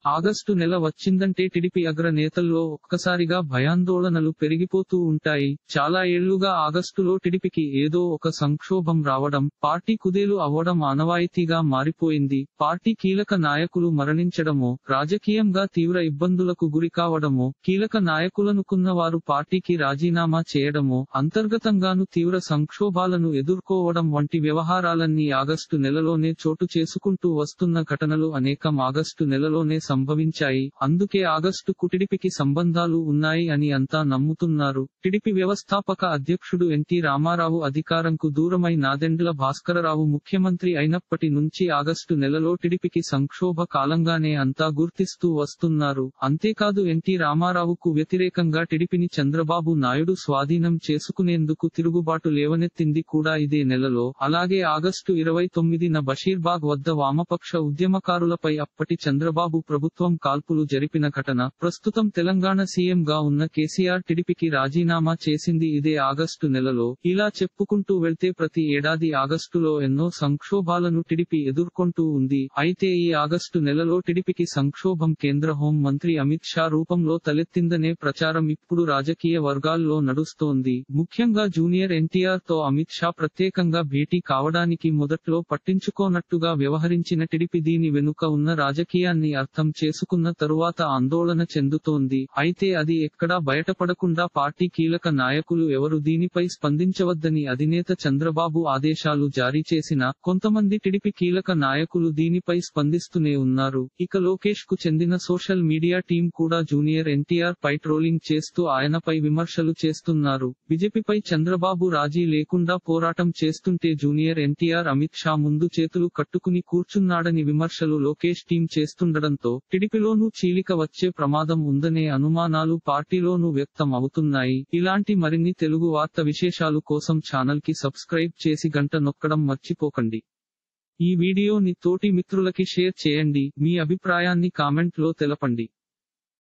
August నెల వచ్చిందంటే TDP అగ్ర నేతల్లో ఒక్కసారిగా భయాందోళనలు పెరిగిపోతూ ఉంటాయి చాలా ఏళ్లుగా ఆగస్టులో టిడిపికి ఏదో ఒక సంక్షోభం రావడం పార్టీ కుదేలు అవ్వడం ఆనవాయితీగా మారిపోయింది పార్టీ కీలక నాయకులు మరణించడమో రాజకీయంగా తీవ్ర ఇబ్బందులకు గురి కావడమో కీలక నాయకులనుకున్న వారు పార్టీకి రాజీనామా చేయడమో అంతర్గతంగాను తీవ్ర సంక్షోభాలను ఎదుర్కోవడం వంటి వ్యవహారాలన్నీ ఆగస్టు నెలలోనే చోటు చేసుకుంటూ వస్తున్న ఘటనలు అనేకం ఆగస్టు నెలలోనే సంభవించాయి అందుకే ఆగస్టు కుటిడిపికి సంబంధాలు ఉన్నాయి అని అంతా నమ్ముతున్నారు టిడిపి వ్యవస్థాపక అధ్యక్షుడు ఎన్టీ రామారావు అధికారంకు దూరమై నాదెండ్ల భాస్కరరావు ముఖ్యమంత్రి అయినప్పటి నుంచి ఆగస్టు నెలలో టిడిపికి సంక్షోభ కాలంగానే అంతా గుర్తిస్తూ వస్తున్నారు అంతేకాదు ఎన్టీ రామారావుకు వ్యతిరేకంగా టిడిపిని చంద్రబాబు నాయుడు స్వాధీనం చేసుకునేందుకు తిరుగుబాటు లేవనెత్తింది కూడా ఇదే నెలలో అలాగే ఆగస్టు ఇరవై తొమ్మిదిన బషీర్బాగ్ వద్ద వామపక్ష ఉద్యమకారులపై అప్పటి చంద్రబాబు ప్రభుత్వం కాల్పులు జరిపిన ఘటన ప్రస్తుతం తెలంగాణ సీఎం గా ఉన్న కేసీఆర్ టిడిపికి రాజీనామా చేసింది ఇదే ఆగస్టు నెలలో ఇలా చెప్పుకుంటూ వెళ్తే ప్రతి ఏడాది ఆగస్టులో ఎన్నో సంక్షోభాలను టిడిపి ఎదుర్కొంటూ ఉంది అయితే ఈ ఆగస్టు నెలలో టిడిపికి సంక్షోభం కేంద్ర హోం మంత్రి అమిత్ షా రూపంలో తలెత్తిందనే ప్రచారం ఇప్పుడు రాజకీయ వర్గాల్లో నడుస్తోంది ముఖ్యంగా జూనియర్ ఎన్టీఆర్ తో అమిత్ షా ప్రత్యేకంగా భేటీ కావడానికి మొదట్లో పట్టించుకోనట్టుగా వ్యవహరించిన టిడిపి దీని వెనుక ఉన్న రాజకీయాన్ని అర్థం చేసుకున్న తరువాత ఆందోళన చెందుతోంది అయితే అది ఎక్కడా బయటపడకుండా పార్టీ కీలక నాయకులు ఎవరు దీనిపై స్పందించవద్దని అధినేత చంద్రబాబు ఆదేశాలు జారీ చేసినా కొంతమంది టిడిపి కీలక నాయకులు దీనిపై స్పందిస్తూనే ఉన్నారు ఇక లోకేష్ కు చెందిన సోషల్ మీడియా టీం కూడా జూనియర్ ఎన్టీఆర్ పై ట్రోలింగ్ చేస్తూ ఆయనపై విమర్శలు చేస్తున్నారు బీజేపీపై చంద్రబాబు రాజీ లేకుండా పోరాటం చేస్తుంటే జూనియర్ ఎన్టీఆర్ అమిత్ షా ముందు చేతులు కట్టుకుని కూర్చున్నాడని విమర్శలు లోకేష్ టీం చేస్తుండడంతో టిడిపిలోనూ చీలిక వచ్చే ప్రమాదం ఉందనే అనుమానాలు పార్టీలోనూ వ్యక్తం అవుతున్నాయి ఇలాంటి మరిన్ని తెలుగు వార్త విశేషాలు కోసం ఛానల్ కి సబ్స్క్రైబ్ చేసి గంట నొక్కడం మర్చిపోకండి ఈ వీడియోని తోటి మిత్రులకి షేర్ చేయండి మీ అభిప్రాయాన్ని కామెంట్ లో తెలపండి